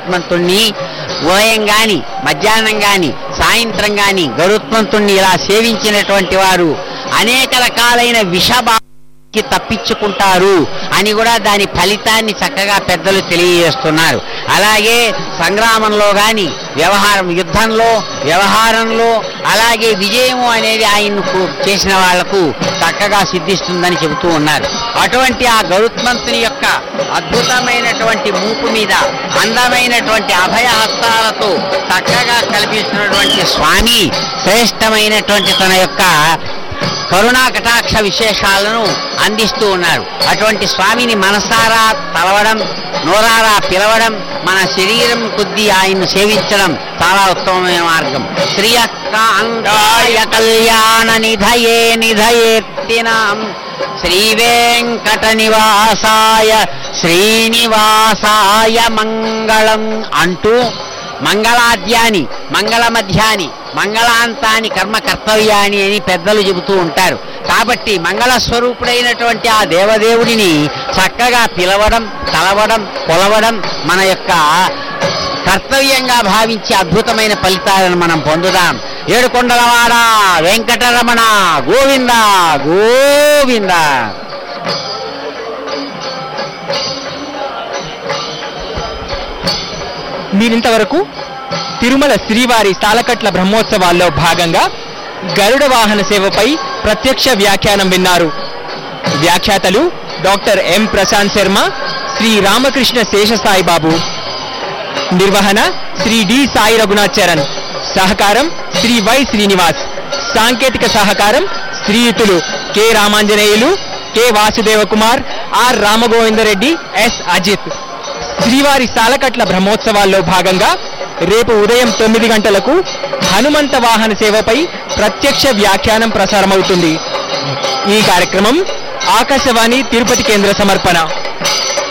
గరుత్మంతుణ్ణి ఉదయం గాని మధ్యాహ్నం గాని సాయంత్రం గాని గరుత్మంతుణ్ణి ఇలా సేవించినటువంటి వారు అనేక రకాలైన విషబా కి తప్పించుకుంటారు అని కూడా దాని ఫలితాన్ని చక్కగా పెద్దలు తెలియజేస్తున్నారు అలాగే సంగ్రామంలో గాని వ్యవహారం యుద్ధంలో వ్యవహారంలో అలాగే విజయము అనేది ఆయనకు చేసిన వాళ్లకు చక్కగా సిద్ధిస్తుందని చెబుతూ ఉన్నారు అటువంటి ఆ గరుత్మంతుని యొక్క అద్భుతమైనటువంటి మూపు మీద అందమైనటువంటి అభయహస్తాలతో చక్కగా కల్పిస్తున్నటువంటి స్వామి శ్రేష్టమైనటువంటి తన యొక్క కరుణా కటాక్ష విశేషాలను అందిస్తూ ఉన్నారు అటువంటి స్వామిని మనసారా తలవడం నోరారా పిలవడం మన శరీరం కొద్దీ ఆయన్ను సేవించడం చాలా ఉత్తమమైన మార్గం శ్రీయకాంతాయ కళ్యాణ నిధయే నిధయేత్తినాం శ్రీ వెంకట నివాసాయ శ్రీనివాసాయ మంగళం అంటూ మంగళాద్యాని మంగళ మధ్యాని మంగళాంతాని కర్మ కర్తవ్యాని అని పెద్దలు చెబుతూ ఉంటారు కాబట్టి మంగళ స్వరూపుడైనటువంటి ఆ దేవదేవుడిని చక్కగా పిలవడం తలవడం కొలవడం మన యొక్క కర్తవ్యంగా భావించి అద్భుతమైన ఫలితాలను మనం పొందుదాం ఏడుకొండలవాడ వెంకటరమణ గోవింద గోవింద మీరింతవరకు తిరుమల శ్రీవారి సాలకట్ల బ్రహ్మోత్సవాల్లో భాగంగా గరుడ వాహన సేవపై ప్రత్యక్ష వ్యాఖ్యానం విన్నారు వ్యాఖ్యాతలు డాక్టర్ ఎం ప్రశాంత్ శర్మ శ్రీ రామకృష్ణ శేషసాయి బాబు నిర్వహణ శ్రీ డి సాయి రఘునాథ్ చరణ్ సహకారం శ్రీ వై శ్రీనివాస్ సాంకేతిక సహకారం శ్రీయుతులు K Ramanjaneyulu K Vasudeva Kumar R Ramagovindareddy S Ajith శ్రీవారి సాలకట్ల బ్రహ్మోత్సవాల్లో భాగంగా రేపు ఉదయం తొమ్మిది గంటలకు హనుమంత వాహన సేవపై ప్రత్యక్ష వ్యాఖ్యానం ప్రసారమవుతుంది ఈ కార్యక్రమం ఆకాశవాణి తిరుపతి కేంద్ర సమర్పణ